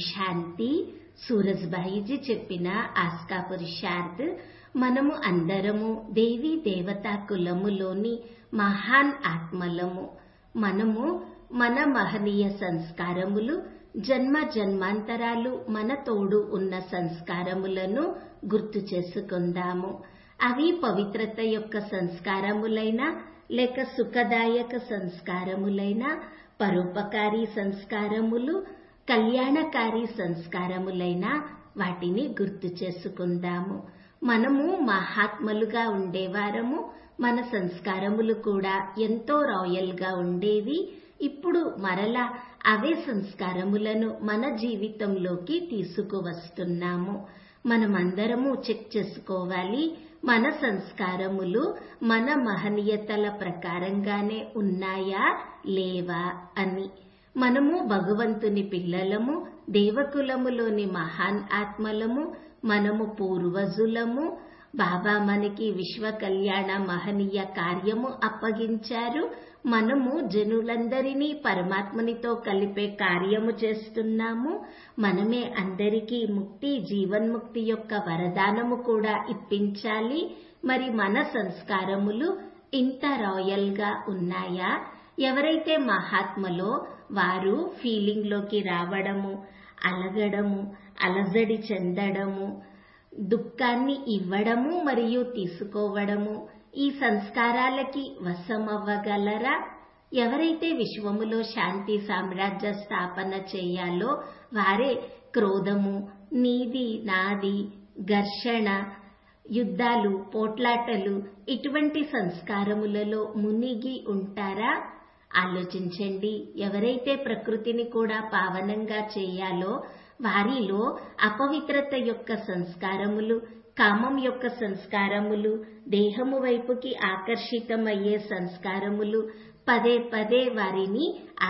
శాంతి సూరజ్భాయిజీ చెప్పిన ఆస్కా పురుషార్థ్ మనము అందరము దేవీ దేవతా కులములోని మహాన్ ఆత్మలము మనము మన మహనీయ సంస్కారములు జన్మ జన్మాంతరాలు మన తోడు ఉన్న సంస్కారములను గుర్తు చేసుకుందాము అవి పవిత్రత యొక్క సంస్కారములైనా లేక సుఖదాయక సంస్కారములైన పరోపకారి సంస్కారములు కళ్యాణకారి సంస్కారములైన వాటిని గుర్తు చేసుకుందాము మనము మహాత్మలుగా ఉండేవారము మన సంస్కారములు కూడా ఎంతో రాయల్ గా ఉండేవి ఇప్పుడు మరలా అవే సంస్కారములను మన జీవితంలోకి తీసుకువస్తున్నాము మనమందరము చెక్ చేసుకోవాలి మన సంస్కారములు మన మహనీయతల ప్రకారంగానే ఉన్నాయా లేవా అని మనము భగవంతుని పిల్లలము దేవకులములోని మహాన్ ఆత్మలము మనము పూర్వజులము బాబా మనకి విశ్వ కళ్యాణ మహనీయ కార్యము అప్పగించారు మనము జనులందరినీ పరమాత్మనితో కలిపే కార్యము చేస్తున్నాము మనమే అందరికీ ముక్తి జీవన్ముక్తి యొక్క వరదానము కూడా ఇప్పించాలి మరి మన సంస్కారములు ఇంత రాయల్ గా ఉన్నాయా ఎవరైతే మహాత్మలో వారు ఫీలింగ్ లోకి రావడము అలగడము అలజడి చెందడము దుఃఖాన్ని ఇవ్వడము మరియు తీసుకోవడము ఈ సంస్కారాలకి వశమవ్వగలరా ఎవరైతే విశ్వములో శాంతి సామ్రాజ్య స్థాపన చేయాలో వారే క్రోధము నీది నాది ఘర్షణ యుద్ధాలు పోట్లాటలు ఇటువంటి సంస్కారములలో మునిగి ఉంటారా ఆలోచించండి ఎవరైతే ప్రకృతిని కూడా పావనంగా చేయాలో వారిలో అపవిత్రత యొక్క సంస్కారములు కామం యొక్క సంస్కారములు దేహము వైపుకి ఆకర్షితమయ్యే సంస్కారములు పదే పదే వారిని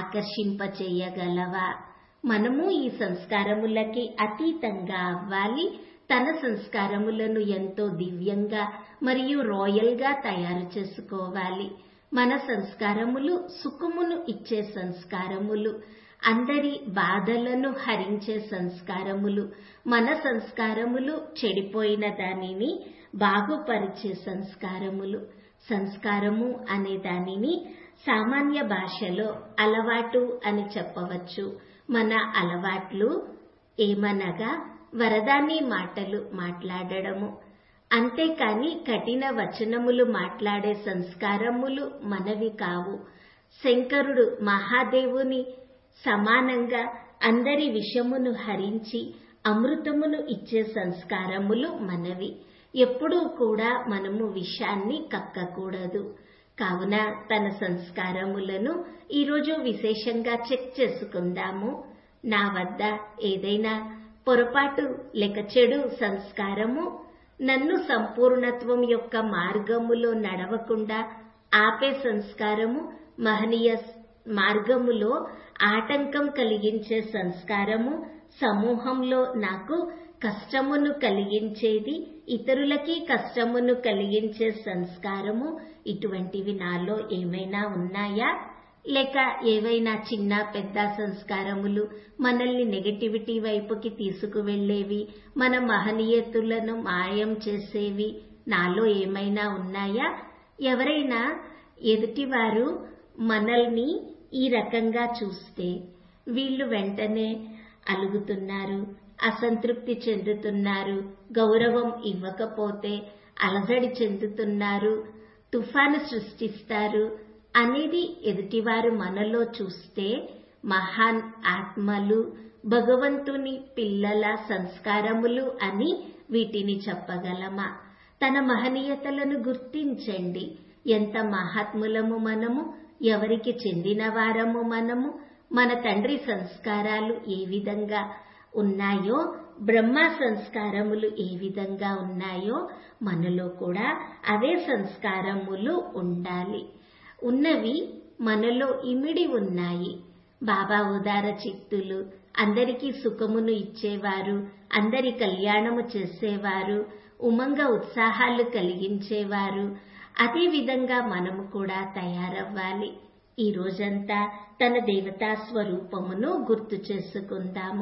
ఆకర్షింపచేయగలవా మనము ఈ సంస్కారములకి అతీతంగా అవ్వాలి తన సంస్కారములను ఎంతో దివ్యంగా మరియు రాయల్ గా తయారు చేసుకోవాలి మన సంస్కారములు సుఖమును ఇచ్చే సంస్కారములు అందరి బాధలను హరించే సంస్కారములు మన సంస్కారములు చెడిపోయిన దానిని బాగుపరిచే సంస్కారములు సంస్కారము అనే దానిని సామాన్య భాషలో అలవాటు అని చెప్పవచ్చు మన అలవాట్లు ఏమనగా వరదాని మాటలు మాట్లాడడము అంతేకాని కఠిన వచనములు మాట్లాడే సంస్కారములు మనవి కావు శంకరుడు మహాదేవుని సమానంగా అందరి విషమును హరించి అమృతమును ఇచ్చే సంస్కారములు మనవి ఎప్పుడూ కూడా మనము విషాన్ని కక్కకూడదు కావున తన సంస్కారములను ఈరోజు విశేషంగా చెక్ చేసుకుందాము నా వద్ద ఏదైనా పొరపాటు లేక చెడు సంస్కారము నన్ను సంపూర్ణత్వం యొక్క మార్గములో నడవకుండా ఆపే సంస్కారము మహనీయ మార్గములో ఆటంకం కలిగించే సంస్కారము సమూహంలో నాకు కష్టమును కలిగించేది ఇతరులకి కష్టమును కలిగించే సంస్కారము ఇటువంటివి నాలో ఏమైనా ఉన్నాయా లేక ఏవైనా చిన్న పెద్ద సంస్కారములు మనల్ని నెగటివిటీ వైపుకి తీసుకువెళ్లేవి మన మహనీయతులను మాయం చేసేవి నాలో ఏమైనా ఉన్నాయా ఎవరైనా ఎదుటివారు మనల్ని ఈ రకంగా చూస్తే వీళ్ళు వెంటనే అలుగుతున్నారు అసంతృప్తి చెందుతున్నారు గౌరవం ఇవ్వకపోతే అలజడి చెందుతున్నారు తుఫాను సృష్టిస్తారు అనేది ఎదుటివారు మనలో చూస్తే మహాన్ ఆత్మలు భగవంతుని పిల్లల సంస్కారములు అని వీటిని చెప్పగలమా తన మహనీయతలను గుర్తించండి ఎంత మహాత్ములము మనము ఎవరికి చెందిన వారము మనము మన తండ్రి సంస్కారాలు ఏ విధంగా ఉన్నాయో బ్రహ్మ సంస్కారములు ఏ విధంగా ఉన్నాయో మనలో కూడా అవే సంస్కారములు ఉండాలి ఉన్నవి మనలో ఇమిడి ఉన్నాయి బాబా ఉదార చిత్తులు అందరికీ సుఖమును ఇచ్చేవారు అందరి కళ్యాణము చేసేవారు ఉమంగ ఉత్సాహాలు కలిగించేవారు అదే విధంగా మనము కూడా తయారవ్వాలి ఈ రోజంతా తన దేవతా స్వరూపమును గుర్తు చేసుకుందాము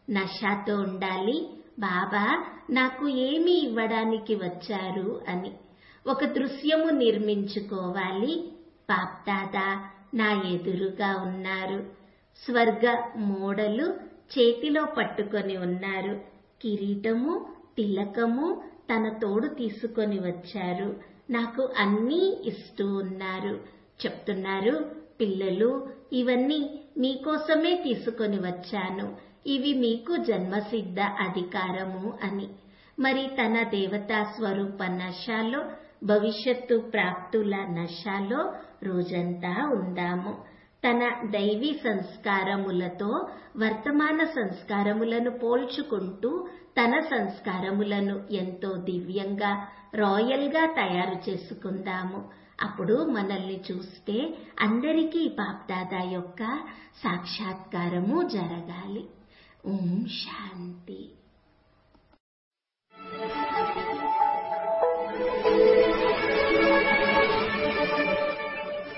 నషాతో ఉండాలి బాబా నాకు ఏమి ఇవ్వడానికి వచ్చారు అని ఒక దృశ్యము నిర్మించుకోవాలి పాప్దాదా నా ఎదురుగా ఉన్నారు స్వర్గ మోడలు చేతిలో పట్టుకొని ఉన్నారు కిరీటము తిలకము తన తోడు తీసుకొని వచ్చారు నాకు అన్నీ ఇస్తూ ఉన్నారు చెప్తున్నారు పిల్లలు ఇవన్నీ మీకోసమే తీసుకొని వచ్చాను ఇవి మీకు జన్మసిద్ధ అధికారము అని మరి తన దేవతా స్వరూప నశాలో భవిష్యత్తు ప్రాప్తుల నశాలో రోజంతా ఉందాము తన దైవీ సంస్కారములతో వర్తమాన సంస్కారములను పోల్చుకుంటూ తన సంస్కారములను ఎంతో దివ్యంగా రాయల్గా తయారు చేసుకుందాము అప్పుడు మనల్ని చూస్తే అందరికీ పాప్దాదా యొక్క సాక్షాత్కారము జరగాలి ఓం శాంతి